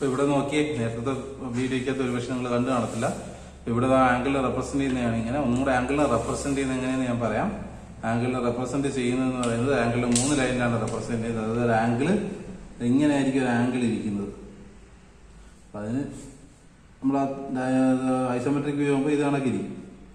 ഇപ്പൊ ഇവിടെ നോക്കിയേ നേരത്തെ വീഡിയോക്കകത്ത് ഒരു പക്ഷെ നിങ്ങൾ കണ്ടു കാണത്തില്ല ഇപ്പൊ ഇവിടെ ആംഗിളിനെ റെപ്രസെന്റ് ചെയ്യുന്നതാണ് ഇങ്ങനെ ഒന്നും കൂടെ ആംഗിളിനെ റെപ്രസെന്റ് ചെയ്യുന്നത് എങ്ങനെയെന്ന് ഞാൻ പറയാം ആംഗിളിനെ റെപ്രസെന്റ് ചെയ്യുന്നതെന്ന് പറയുന്നത് ആംഗിളിൽ മൂന്ന് ലൈനിലാണ് റെപ്രസെന്റ് ചെയ്യുന്നത് അതായത് ഒരു ആംഗിള് ഇങ്ങനെ ആയിരിക്കും ഒരു ആംഗിൾ ഇരിക്കുന്നത് അപ്പൊ അതിന് നമ്മൾ ഐസോമെട്രിക് വ്യൂ ആകുമ്പോൾ ഇത് കണക്കിരിക്കും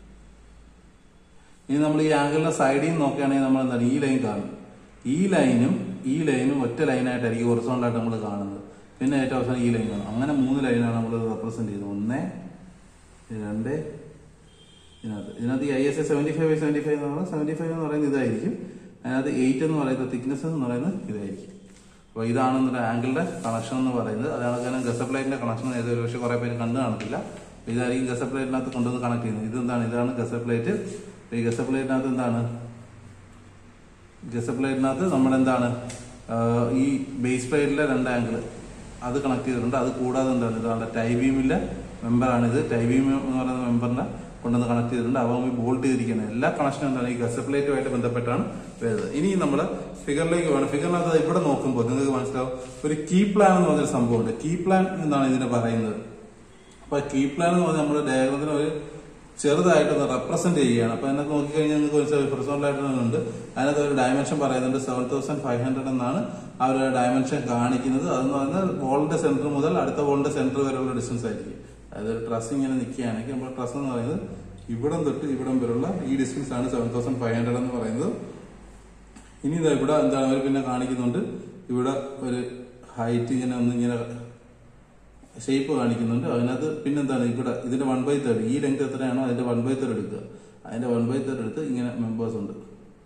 ഇനി നമ്മൾ ഈ ആംഗിളിന്റെ സൈഡിൽ നിന്ന് നോക്കുകയാണെങ്കിൽ നമ്മൾ എന്താണ് ഈ ലൈൻ കാണും ഈ ലൈനും ഈ ലൈനും ഒറ്റ ലൈനായിട്ടായിരിക്കും ഹൊറിസോണ്ടായിട്ട് നമ്മൾ കാണുന്നത് പിന്നെ ഏറ്റവും അവസാനം ഈ ലൈൻ കാണും അങ്ങനെ മൂന്ന് ലൈനാണ് നമ്മൾ റെപ്രസെന്റ് ചെയ്യുന്നത് ഒന്ന് രണ്ട് ഇതിനകത്ത് ഇതിനകത്ത് ഈ I S A seventy five by seventy five എന്ന് പറയുന്നത് സെവന്റി ഫൈവ് എന്ന് പറയുന്നത് ഇതായിരിക്കും അതിനകത്ത് എയ്റ്റ് എന്ന് പറയുന്നത് തിക്നെസ് എന്ന് പറയുന്നത് ഇതായിരിക്കും അപ്പോൾ ഇതാണ് നമ്മുടെ ആംഗിളിന്റെ കണക്ഷൻ എന്ന് പറയുന്നത് അതാണ് കാരണം ഗസപ്ലൈറ്റിന്റെ കണക്ഷൻ ഏതൊരു പക്ഷേ കുറെ പേര് കണ്ടു കാണത്തില്ല അപ്പോൾ ഇതായിരിക്കും ഗസപ്ലൈറ്റിനകത്ത് കൊണ്ടുവന്ന് കണക്ട് ചെയ്യുന്നത് ഇതെന്താണ് ഇതാണ് ഗസപ്ലൈറ്റ് ഈ ഗസപ്ലൈറ്റിനകത്ത് എന്താണ് ഗസപ്ലൈറ്റിനകത്ത് നമ്മളെന്താണ് ആഹ് ഈ ബേസ് പ്ലേറ്റിലെ രണ്ട് ആംഗിൾ അത് കണക്ട് ചെയ്തിട്ടുണ്ട് അത് കൂടാതെ എന്താണ് ഇതാണ് ടൈ ബീമിന്റെ മെമ്പറാണിത് ടൈ ബീം എന്ന് പറയുന്ന മെമ്പറിനെ കൊണ്ടുവന്ന് കണക്ട് ചെയ്തിട്ടുണ്ട് അവ ബോൾട്ട് ചെയ്തിരിക്കുന്നത് എല്ലാ കണക്ഷനും എന്താണ് ഈ ഗസപ്ലേറ്റുമായിട്ട് ബന്ധപ്പെട്ടാണ് വരുന്നത് ഇനി നമ്മൾ ഫിഗറിലേക്ക് വേണം ഫിഗറിനകത്ത് ഇവിടെ നോക്കുമ്പോൾ നിങ്ങൾക്ക് മനസ്സിലാവും ഒരു കീ പ്ലാൻ എന്ന് പറഞ്ഞൊരു സംഭവമുണ്ട് കീ പ്ലാൻ എന്നാണ് ഇതിനെ പറയുന്നത് അപ്പൊ കീ പ്ലാൻ എന്ന് പറഞ്ഞാൽ നമ്മുടെ ഡയഗ്രത്തിന് ഒരു ചെറുതായിട്ടൊന്ന് റെപ്രസെന്റ് ചെയ്യുകയാണ് അപ്പൊ അതിനകത്ത് നോക്കിക്കഴിഞ്ഞാൽ നിങ്ങൾക്ക് ഒരു ഹൊറിസോണ്ടലായിട്ടുണ്ട് അതിനകത്ത് ഒരു ഡയമെൻഷൻ പറയുന്നുണ്ട് സെവൻ തൗസൻഡ് ഫൈവ് ഹൺഡ്രഡ് എന്നാണ് ആ ഒരു ഡയമെൻഷൻ കാണിക്കുന്നത് അതെന്ന് പറഞ്ഞാൽ ബോളിന്റെ സെന്റർ മുതൽ അടുത്ത ബോളിന്റെ സെന്റർ വരെയുള്ള ഡിസ്റ്റൻസ് ആയിരിക്കും അതായത് ഒരു ട്രസ് ഇങ്ങനെ നിൽക്കുകയാണെങ്കിൽ നമ്മൾ ട്രസ് എന്ന് പറയുന്നത് ഇവിടം തൊട്ട് ഇവിടം വരെയുള്ള ഈ ഡിസ്റ്റൻസ് ആണ് സെവൻ തൗസൻഡ് ഫൈവ് ഹൺഡ്രഡ് എന്ന് പറയുന്നത് ഇനി ഇതാ ഇവിടെ എന്താണ് അവർ പിന്നെ കാണിക്കുന്നുണ്ട് ഇവിടെ ഒരു ഹൈറ്റ് ഇങ്ങനെ ഒന്ന് ഇങ്ങനെ ഷേപ്പ് കാണിക്കുന്നുണ്ട് അതിനകത്ത് പിന്നെന്താണ് ഇവിടെ ഇതിന്റെ വൺ ബൈ തേർഡ് ഈ ലെങ്ത് എത്രയാണോ അതിന്റെ വൺ ബൈ തേർഡ് എടുക്കുക അതിന്റെ വൺ ബൈ തേർഡ് എടുത്ത് ഇങ്ങനെ മെമ്പേഴ്സ് ഉണ്ട്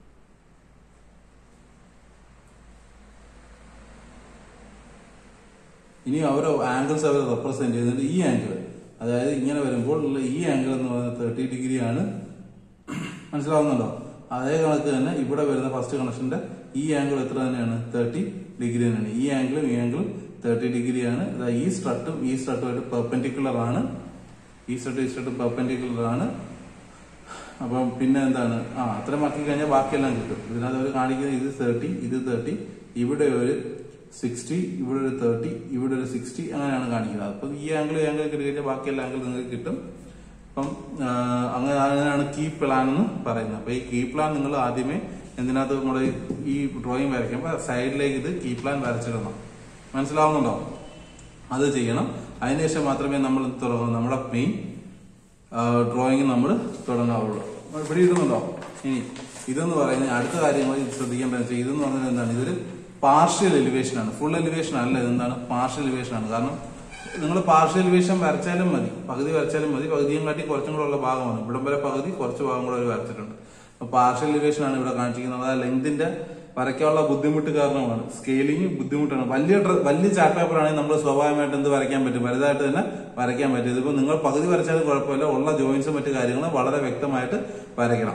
ഇനി അവർ ആംഗിൾസ് അവർ റെപ്രസെന്റ് ചെയ്യുന്നുണ്ട് ഈ ആംഗിൾ അതായത് ഇങ്ങനെ വരുമ്പോൾ ഉള്ള ഈ ആംഗിൾ എന്ന് പറയുന്നത് തേർട്ടി ഡിഗ്രി ആണ് മനസ്സിലാവുന്നുണ്ടോ അതേ കണക്ക് തന്നെ ഇവിടെ വരുന്ന ഫസ്റ്റ് കണക്ഷന്റെ ഈ ആംഗിൾ എത്ര തന്നെയാണ് തേർട്ടി ഡിഗ്രി തന്നെയാണ് ഈ ആംഗിളും ഈ ആംഗിളും തേർട്ടി ഡിഗ്രിയാണ് ഈ സ്ട്രട്ടും ഈ സ്ട്രട്ടുമായിട്ട് പെർപെൻഡിക്കുലർ ആണ് ഈ സ്ട്രട്ടും ഈ സ്ട്രട്ടും പെർപെൻഡിക്കുലർ ആണ് അപ്പം പിന്നെ എന്താണ് ആ അത്രയും ആക്കി കഴിഞ്ഞാൽ ബാക്കിയെല്ലാം കിട്ടും ഇതിനകത്ത് അവർ കാണിക്കുന്നത് ഇത് തേർട്ടി ഇത് തേർട്ടി ഇവിടെ ഒരു സിക്സ്റ്റി ഇവിടെ ഒരു തേർട്ടി ഇവിടെ ഒരു സിക്സ്റ്റി അങ്ങനെയാണ് കാണിക്കുന്നത് അപ്പം ഈ ആംഗിൾ ഈ ആംഗിൾ കിട്ടി കഴിഞ്ഞാൽ ബാക്കിയെല്ലാം ആംഗിൾ നിങ്ങൾക്ക് കിട്ടും അപ്പം ആ, അങ്ങനെ അങ്ങനെയാണ് കീ പ്ലാൻ എന്ന് പറയുന്നത് അപ്പൊ ഈ കീ പ്ലാൻ നിങ്ങൾ ആദ്യമേ എന്തിനകത്ത് നമ്മുടെ ഈ ഡ്രോയിങ് വരയ്ക്കുമ്പോൾ സൈഡിലേക്ക് ഇത് കീ പ്ലാൻ വരച്ചിടണം മനസ്സിലാവുന്നുണ്ടോ അത് ചെയ്യണം അതിനുശേഷം മാത്രമേ നമ്മൾ തുടങ്ങൂ നമ്മുടെ മെയിൻ ഡ്രോയിങ് നമ്മൾ തുടങ്ങാവുള്ളൂ അപ്പോൾ ഇവിടെ ഇടുന്നുണ്ടോ ഇനി ഇതെന്ന് പറയുന്നത് അടുത്ത കാര്യങ്ങൾ ഇത് ശ്രദ്ധിക്കേണ്ടത് വെച്ചാൽ ഇതെന്ന് പറഞ്ഞാൽ എന്താണ് ഇതൊരു പാർഷ്യൽ എലിവേഷൻ ആണ് ഫുൾ എലിവേഷൻ അല്ല ഇതെന്താണ് പാർഷ്യൽ എലിവേഷൻ ആണ് കാരണം നിങ്ങൾ പാർഷ്യൽ എലിവേഷൻ വരച്ചാലും മതി പകുതി വരച്ചാലും മതി പകുതിയും കാട്ടി കുറച്ചും കൂടെ ഉള്ള ഭാഗമാണ് ഇവിടം വരെ പകുതി കുറച്ച് ഭാഗം കൂടെ അവർ വരച്ചിട്ടുണ്ട് അപ്പൊ പാർഷ്യൽ എലിവേഷൻ ആണ് ഇവിടെ കാണിച്ചിരിക്കുന്നത് ആ ലെങ്തിന്റെ വരയ്ക്കാനുള്ള ബുദ്ധിമുട്ട് കാരണമാണ് സ്കെയിലിംഗ് ബുദ്ധിമുട്ടാണ് വലിയ ഡ്ര- വലിയ ചാർട്ട് പേപ്പർ ആണെങ്കിൽ നമ്മൾ സ്വാഭാവികമായിട്ട് എന്ത് വരയ്ക്കാൻ പറ്റും വലുതായിട്ട് തന്നെ വരയ്ക്കാൻ പറ്റും ഇതിപ്പോ നിങ്ങൾ പകുതി വരച്ചാലും കുഴപ്പമില്ല ഉള്ള ജോയിന്റ്സും മറ്റു കാര്യങ്ങളും വളരെ വ്യക്തമായിട്ട് വരയ്ക്കണം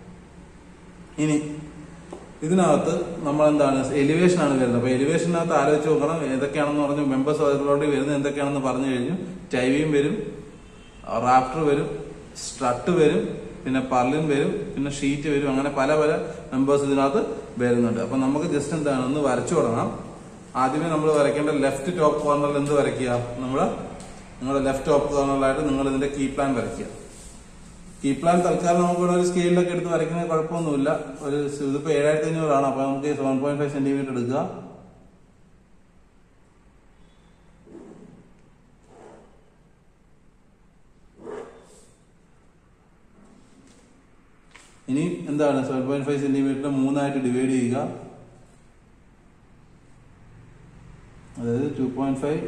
ഇനി ഇതിനകത്ത് നമ്മൾ എന്താണ് എലിവേഷൻ ആണ് വരുന്നത് അപ്പൊ എലിവേഷനകത്ത് ആലോചിച്ച് നോക്കണം ഏതൊക്കെയാണെന്ന് പറഞ്ഞു മെമ്പേഴ്സ് അതിലോട്ട് വരുന്നത് എന്തൊക്കെയാണെന്ന് പറഞ്ഞു കഴിഞ്ഞു ടൈവിയും വരും റാഫ്റ്റർ വരും സ്ട്രട്ട് വരും പിന്നെ പർലിൻ വരും പിന്നെ ഷീറ്റ് വരും അങ്ങനെ പല പല മെമ്പേഴ്സ് ഇതിനകത്ത് വരുന്നുണ്ട് അപ്പൊ നമുക്ക് ജസ്റ്റ് എന്താണ് ഒന്ന് വരച്ചു തുടങ്ങാം ആദ്യമേ നമ്മൾ വരയ്ക്കേണ്ട ലെഫ്റ്റ് ടോപ്പ് കോർണറിൽ എന്ത് വരയ്ക്കുക നമ്മൾ നിങ്ങളുടെ ലെഫ്റ്റ് ടോപ്പ് കോർണറിലായിട്ട് നിങ്ങൾ ഇതിന്റെ കീ പ്ലാൻ വരയ്ക്കുക കീ പ്ലാൻ തൽക്കാലം നമുക്ക് ഇവിടെ ഒരു സ്കെയിലൊക്കെ എടുത്ത് വരയ്ക്കുന്നത് കുഴപ്പമൊന്നുമില്ല ഒരു സ് ഇതിപ്പോ ഏഴായിരത്തി അഞ്ഞൂറാണ് അപ്പൊ നമുക്ക് സെവൻ പോയിന്റ് ഫൈവ് സെന്റിമീറ്റർ എടുക്കുക ഇനി എന്താണ് സെവൻ പോയിന്റ് ഫൈവ് സെന്റിമീറ്റർ മൂന്നായിട്ട് ഡിവൈഡ് ചെയ്യുക അതായത് ടു പോയിന്റ് ഫൈവ്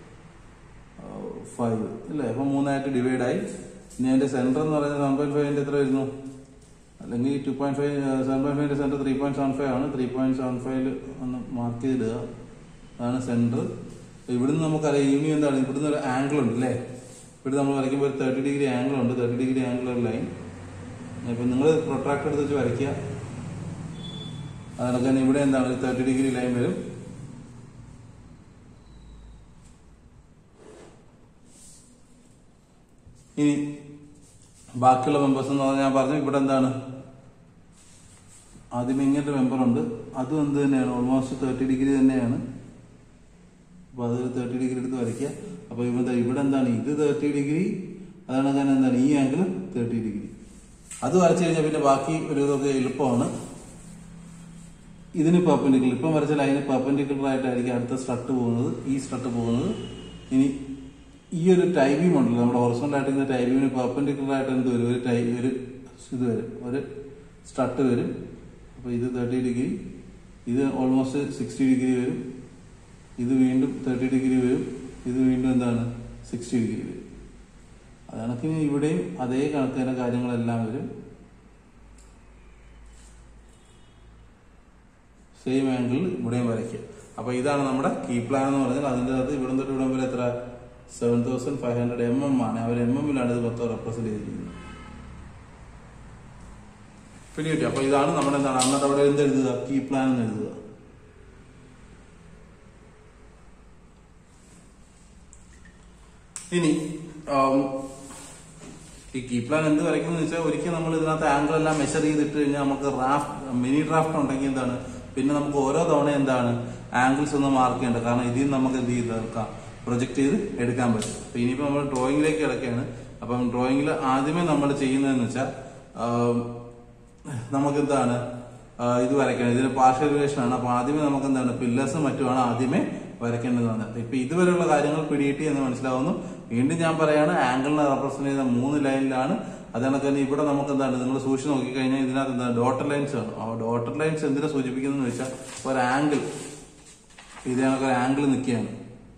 ഫൈവ് അല്ലേ അപ്പൊ മൂന്നായിട്ട് ഡിവൈഡ് ആയി ഇനി അതിന്റെ സെന്റർ എന്ന് പറയുന്നത് സെവൻ പോയിന്റ് ഫൈവിന്റെ എത്ര വരുന്നു അല്ലെങ്കിൽ two point five seven point ഫൈവിന്റെ centre three point seven five ആണ് ത്രീ പോയിന്റ് സെവൻ ഫൈവില് ഒന്ന് മാർക്ക് ചെയ്തിടുക അതാണ് സെന്റർ ഇവിടുന്ന് നമുക്കറിയാം ഇനി എന്താണ് ഇവിടുന്ന് ഒരു ആംഗിൾ ഉണ്ട് അല്ലേ ഇവിടെ നമ്മൾ വരയ്ക്കുമ്പോൾ ഒരു തേർട്ടി ഡിഗ്രി ആംഗിൾ ഉണ്ട് തേർട്ടി ഡിഗ്രി ആംഗിൾ ഒരു ലൈൻ ഇപ്പൊ നിങ്ങൾ പ്രൊട്രാക്ടർ എടുത്ത് വെച്ച് വരയ്ക്കുക അതുകൊണ്ട് തന്നെ ഇവിടെ എന്താണ് തേർട്ടി ഡിഗ്രി ലൈൻ വരും ഇനി ബാക്കിയുള്ള മെമ്പേഴ്സ് എന്ന് പറഞ്ഞാൽ ഞാൻ പറഞ്ഞു ഇവിടെ എന്താണ് ആദ്യം ഇങ്ങനത്തെ മെമ്പർ ഉണ്ട് അതും എന്ത് തന്നെയാണ് ഓൾമോസ്റ്റ് തേർട്ടി ഡിഗ്രി തന്നെയാണ് അപ്പൊ അത് തേർട്ടി ഡിഗ്രി എടുത്ത് വരയ്ക്കുക അപ്പൊ ഇവിടെ ഇവിടെ എന്താണ് ഇത് തേർട്ടി ഡിഗ്രി അതാണ് അങ്ങനെ എന്താണ് ഈ ആംഗിൾ തേർട്ടി ഡിഗ്രി അത് വരച്ചു കഴിഞ്ഞാൽ പിന്നെ ബാക്കി ഒരു ഇതൊക്കെ എളുപ്പമാണ് ഇതിന് പെർപെൻഡിക്കുലർ ഇപ്പം വരച്ച ലൈന് പെർപെൻഡിക്കുലർ ആയിട്ടായിരിക്കും അടുത്ത സ്ട്രട്ട് പോകുന്നത് ഈ സ്ട്രട്ട് പോകുന്നത് ഇനി ഈ ഒരു ടൈബീം ഉണ്ടല്ലോ നമ്മുടെ ഹൊറിസോണ്ടൽ ആയിട്ട് ടൈബീമിന് പെർപെൻഡിക്കുലർ ആയിട്ട് എന്ത് വരും ഒരു ടൈ ഒരു ഇത് വരും ഒരു സ്ട്രട്ട് വരും അപ്പൊ ഇത് തേർട്ടി ഡിഗ്രി ഇത് ഓൾമോസ്റ്റ് സിക്സ്റ്റി ഡിഗ്രി വരും ഇത് വീണ്ടും തേർട്ടി ഡിഗ്രി വരും ഇത് വീണ്ടും എന്താണ് സിക്സ്റ്റി ഡിഗ്രി വരും അത് കണക്കിന് ഇവിടെയും അതേ കണക്ക് തന്നെ കാര്യങ്ങളെല്ലാം വരും സെയിം ആംഗിളിൽ ഇവിടെയും വരയ്ക്കുക അപ്പൊ ഇതാണ് നമ്മുടെ കീ പ്ലാൻ എന്ന് പറഞ്ഞാൽ അതിന്റെ അകത്ത് ഇവിടെ തൊട്ട് ഇവിടം വരെ എത്ര seven thousand five hundred M M ആണ് അവർ എം എമ്മിലാണ് ഇത് മൊത്തം റെപ്രസെന്റ് ചെയ്തിരിക്കുന്നത് പിന്നെ കിട്ടി അപ്പൊ ഇതാണ് നമ്മുടെ എന്താണ് അന്നത്തെ അവിടെ എന്ത് എഴുതുക കീ പ്ലാൻ എന്ന് എഴുതുക ഇനി ആം, ഈ കീ പ്ലാൻ എന്ത് വരയ്ക്കുന്നത് വെച്ചാൽ ഒരിക്കൽ നമ്മൾ ഇതിനകത്ത് ആംഗിൾ എല്ലാം മെഷർ ചെയ്തിട്ട് കഴിഞ്ഞാൽ നമുക്ക് റാഫ്റ്റ് മിനി ഡ്രാഫ്റ്റ് ഉണ്ടെങ്കിൽ എന്താണ് പിന്നെ നമുക്ക് ഓരോ തവണ എന്താണ് ആംഗിൾസ് ഒന്ന് മാർക്ക് ചെയ്യേണ്ടത് കാരണം ഇതിൽ നിന്ന് നമുക്ക് എന്ത് ചെയ്ത് എടുക്കാം പ്രൊജക്ട് ചെയ്ത് എടുക്കാൻ പറ്റും അപ്പൊ ഇനിയിപ്പോ നമ്മൾ ഡ്രോയിങ്ങിലേക്ക് കിടക്കുകയാണ് അപ്പം ഡ്രോയിങ്ങിൽ ആദ്യമേ നമ്മൾ ചെയ്യുന്നതെന്ന് വെച്ചാൽ ആം, നമുക്ക് എന്താണ് ആ, ഇത് വരയ്ക്കണം ഇതിന് പാർഷ്യൽ റിലേഷൻ ആണ് അപ്പൊ ആദ്യമേ നമുക്ക് എന്താണ് പില്ലേഴ്സും മറ്റുമാണ് ആദ്യമേ വരയ്ക്കേണ്ടതാണ് ഇപ്പൊ ഇതുവരെയുള്ള കാര്യങ്ങൾ പിടികിട്ടി എന്ന് മനസ്സിലാവുന്നു വീണ്ടും ഞാൻ പറയാണ് ആംഗിളിനെ റെപ്രസെന്റ് ചെയ്യുന്ന മൂന്ന് ലൈനിലാണ് അതുകൊണ്ട് തന്നെ ഇവിടെ നമുക്ക് എന്താണ് നിങ്ങൾ സൂക്ഷിച്ച് നോക്കിക്കഴിഞ്ഞാൽ ഇതിനകത്ത് എന്താണ് ഡോട്ടർ ലൈൻസ് ആണ് ആ ഡോട്ടർ ലൈൻസ് എന്തിനെ സൂചിപ്പിക്കുന്നു വെച്ചാൽ ഒരു ആംഗിൾ ഇത് കണക്ക് ഒരു ആംഗിൾ നിൽക്കുകയാണ്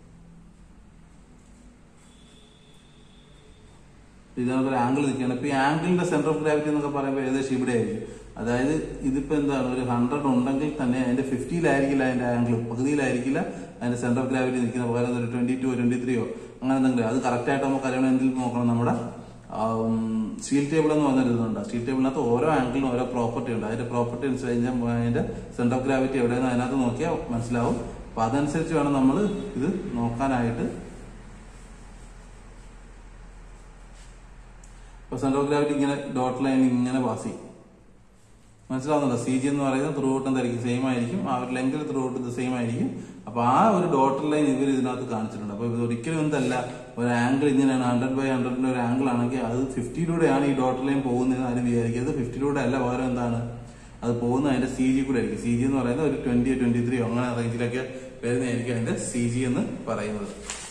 ഇതിനകത്ത് ഒരു ആംഗിൾ നിൽക്കുകയാണ് ഇപ്പൊ ഈ ആംഗിളിന്റെ സെന്റർ ഓഫ് ഗ്രാവിറ്റി എന്നൊക്കെ പറയുമ്പോൾ ഏകദേശം ഇവിടെ ആയിരിക്കും അതായത് ഇതിപ്പോ എന്താണ് ഒരു ഹൺഡ്രഡ് ഉണ്ടെങ്കിൽ തന്നെ അതിന്റെ ഫിഫ്റ്റിയിലായിരിക്കില്ല അതിന്റെ ആംഗിൾ പകുതിയിലായിരിക്കില്ല അതിന്റെ സെന്റർ ഓഫ് ഗ്രാവിറ്റി നിൽക്കുന്ന പകരം ഒരു ട്വന്റി ടു ട്വന്റി ത്രീയോ അങ്ങനെ എന്തെങ്കിലും അത് കറക്റ്റ് ആയിട്ട് നമുക്ക് അറിയണം എന്തിൽ നോക്കണം നമ്മുടെ സ്റ്റീൽ ടേബിൾ എന്ന് പറഞ്ഞിരുന്നുണ്ട് സ്റ്റീൽ ടേബിളിനകത്ത് ഓരോ ആംഗിളിനും ഓരോ പ്രോപ്പർട്ടി ഉണ്ട് അതിന്റെ പ്രോപ്പർട്ടി അനുസരിച്ച് അതിന്റെ സെന്റർ ഓഫ് ഗ്രാവിറ്റി എവിടെയെന്ന് അതിനകത്ത് നോക്കിയാൽ മനസ്സിലാവും അപ്പൊ അതനുസരിച്ച് വേണം നമ്മൾ ഇത് നോക്കാനായിട്ട് ഇപ്പൊ സെന്റർ ഓഫ് ഗ്രാവിറ്റി ഇങ്ങനെ ഡോട്ട് ലൈൻ ഇങ്ങനെ പാസ് ചെയ്യും മനസ്സിലാവുന്നുണ്ടോ സി ജി എന്ന് പറയുന്നത് ത്രൂ ഔട്ട് എന്തായിരിക്കും സെയിം ആയിരിക്കും ആ ഒരു ലെങ്കിൽ ത്രൂ ഔട്ട് ഇത് സെയിം ആയിരിക്കും അപ്പൊ ആ ഒരു ഡോട്ടർ ലൈൻ ഇവർ ഇതിനകത്ത് കാണിച്ചിട്ടുണ്ട് അപ്പൊ ഇത് ഒരിക്കലും എന്തല്ല ഒരു ആംഗിൾ ഇങ്ങനെയാണ് ഹൺഡ്രഡ് ബൈ ഹൺഡ്രഡിന്റെ ഒരു ആംഗിൾ ആണെങ്കിൽ അത് ഫിഫ്റ്റിയിലൂടെയാണ് ഈ ഡോട്ടർ ലൈൻ പോകുന്നത് ആരും വിചാരിക്കരുത് ഫിഫ്റ്റിയിലൂടെ അല്ല പകരം എന്താണ് അത് പോകുന്നത് അതിന്റെ സി ജി കൂടെ ആയിരിക്കും സി ജി എന്ന് പറയുന്നത് ഒരു ട്വന്റി ട്വന്റി ത്രീ അങ്ങനെ റേഞ്ചിലൊക്കെ വരുന്നതായിരിക്കും അതിന്റെ സി ജി എന്ന് പറയുന്നത്